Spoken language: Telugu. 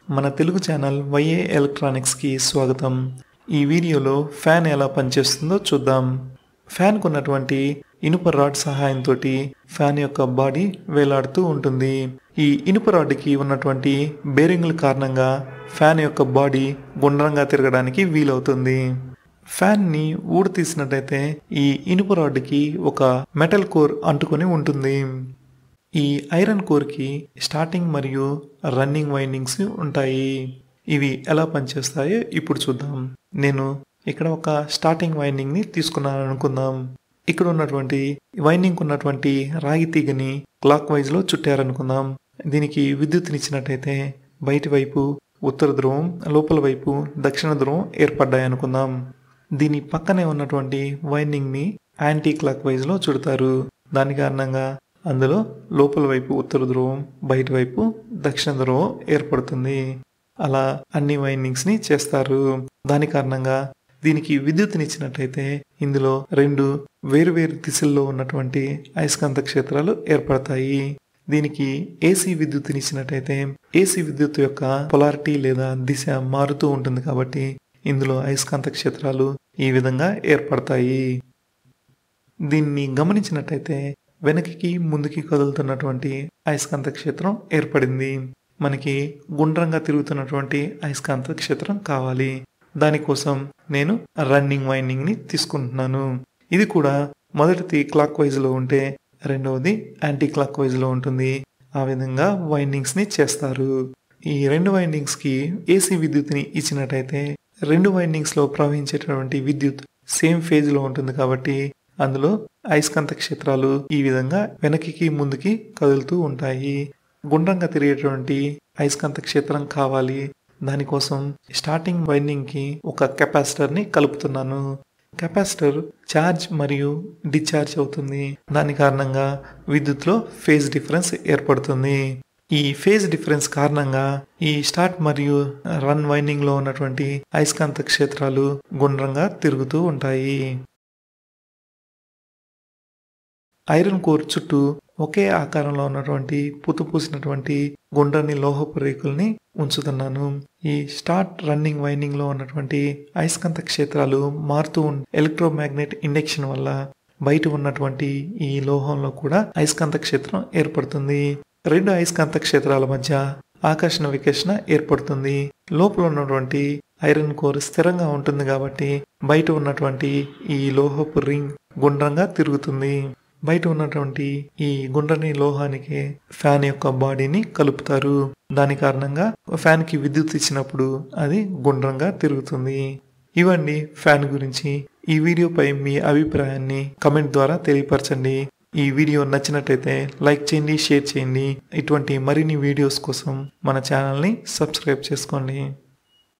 మన తెలుగు ఛానల్ వైఏ ఎలక్ట్రానిక్స్కి స్వాగతం ఈ వీడియోలో ఫ్యాన్ ఎలా పనిచేస్తుందో చూద్దాం ఫ్యాన్కు ఉన్నటువంటి ఇనుప రాడ్ సహాయంతో ఫ్యాన్ యొక్క బాడీ వేలాడుతూ ఉంటుంది ఈ ఇనుప రాడ్కి ఉన్నటువంటి బేరింగ్ల కారణంగా ఫ్యాన్ యొక్క బాడీ గుండ్రంగా తిరగడానికి వీలవుతుంది ఫ్యాన్ని ఊడి తీసినట్టయితే ఈ ఇనుప రాడ్కి ఒక మెటల్ కోర్ అంటుకొని ఉంటుంది ఈ ఐరన్ కోర్కి స్టార్టింగ్ మరియు రన్నింగ్ వైండింగ్స్ ఉంటాయి ఇవి ఎలా పనిచేస్తాయో ఇప్పుడు చూద్దాం నేను ఇక్కడ ఒక స్టార్టింగ్ వైండింగ్ని తీసుకున్నాను అనుకుందాం ఇక్కడ ఉన్నటువంటి వైండింగ్ ఉన్నటువంటి రాగి తీగని క్లాక్ వైజ్లో చుట్టారనుకుందాం దీనికి విద్యుత్నిచ్చినట్టయితే బయటి వైపు ఉత్తర ధ్రువం లోపల వైపు దక్షిణ ధ్రువం ఏర్పడ్డాయి అనుకుందాం దీని పక్కనే ఉన్నటువంటి వైండింగ్ని యాంటీ క్లాక్ వైజ్లో చుడతారు దాని కారణంగా అందులో లోపల వైపు ఉత్తర ధ్రువం బయట వైపు దక్షిణ ధ్రువం ఏర్పడుతుంది అలా అన్ని వైండింగ్స్ని చేస్తారు దాని కారణంగా దీనికి విద్యుత్నిచ్చినట్టయితే ఇందులో రెండు వేరువేరు దిశల్లో ఉన్నటువంటి అయస్కాంత క్షేత్రాలు ఏర్పడతాయి దీనికి ఏసీ విద్యుత్నిచ్చినట్టయితే ఏసీ విద్యుత్ యొక్క పొలారిటీ లేదా దిశ మారుతూ ఉంటుంది కాబట్టి ఇందులో అయస్కాంత క్షేత్రాలు ఈ విధంగా ఏర్పడతాయి దీన్ని గమనించినట్టయితే వెనక్కి ముందుకి కదులుతున్నటువంటి అయస్కాంత క్షేత్రం ఏర్పడింది మనకి గుండ్రంగా తిరుగుతున్నటువంటి అయస్కాంత క్షేత్రం కావాలి దానికోసం నేను రన్నింగ్ వైండింగ్ని తీసుకుంటున్నాను ఇది కూడా మొదటిది క్లాక్ వైజ్లో ఉంటే రెండవది యాంటీ క్లాక్ వైజ్లో ఉంటుంది ఆ విధంగా వైండింగ్స్ని చేస్తారు ఈ రెండు వైండింగ్స్కి ఏసీ విద్యుత్ని ఇచ్చినట్టయితే రెండు వైండింగ్స్లో ప్రవహించేటటువంటి విద్యుత్ సేమ్ ఫేజ్లో ఉంటుంది కాబట్టి అందులో అయస్కాంత క్షేత్రాలు ఈ విధంగా వెనక్కి ముందుకి కదులుతూ ఉంటాయి గుండ్రంగా తిరిగేటువంటి అయస్కాంత క్షేత్రం కావాలి దానికోసం స్టార్టింగ్ వైండింగ్కి ఒక కెపాసిటర్ని కలుపుతున్నాను కెపాసిటర్ ఛార్జ్ మరియు డిశ్చార్జ్ అవుతుంది దాని కారణంగా విద్యుత్లో ఫేజ్ డిఫరెన్స్ ఏర్పడుతుంది ఈ ఫేజ్ డిఫరెన్స్ కారణంగా ఈ స్టార్ట్ మరియు రన్ వైండింగ్లో ఉన్నటువంటి అయస్కాంత క్షేత్రాలు గుండ్రంగా తిరుగుతూ ఉంటాయి ఐరన్ కోర్ చుట్టూ ఒకే ఆకారంలో ఉన్నటువంటి పుతు పూసినటువంటి గుండ్రని లోహపు రేకుల్ని ఉంచుతున్నాను ఈ స్టార్ట్ రన్నింగ్ వైండింగ్ లో ఉన్నటువంటి అయస్కాంత క్షేత్రాలు మారుతూ ఎలక్ట్రోమాగ్నెట్ ఇండక్షన్ వల్ల బయట ఉన్నటువంటి ఈ లోహంలో కూడా అయస్కాంత క్షేత్రం ఏర్పడుతుంది రెండు అయస్కాంత క్షేత్రాల మధ్య ఆకర్షణ వికర్షణ ఏర్పడుతుంది లోపల ఉన్నటువంటి ఐరన్ కోర్ స్థిరంగా ఉంటుంది కాబట్టి బయట ఉన్నటువంటి ఈ లోహపు రింగ్ గుండ్రంగా తిరుగుతుంది బయట ఉన్నటువంటి ఈ గుండ్రని లోహానికి ఫ్యాన్ యొక్క బాడీని కలుపుతారు దాని కారణంగా ఫ్యాన్ కి విద్యుత్ ఇచ్చినప్పుడు అది గుండ్రంగా తిరుగుతుంది ఇవన్నీ ఫ్యాన్ గురించి ఈ వీడియోపై మీ అభిప్రాయాన్ని కమెంట్ ద్వారా తెలియపరచండి ఈ వీడియో నచ్చినట్టయితే లైక్ చేయండి షేర్ చేయండి ఇటువంటి మరిన్ని వీడియోస్ కోసం మన ఛానల్ని సబ్స్క్రైబ్ చేసుకోండి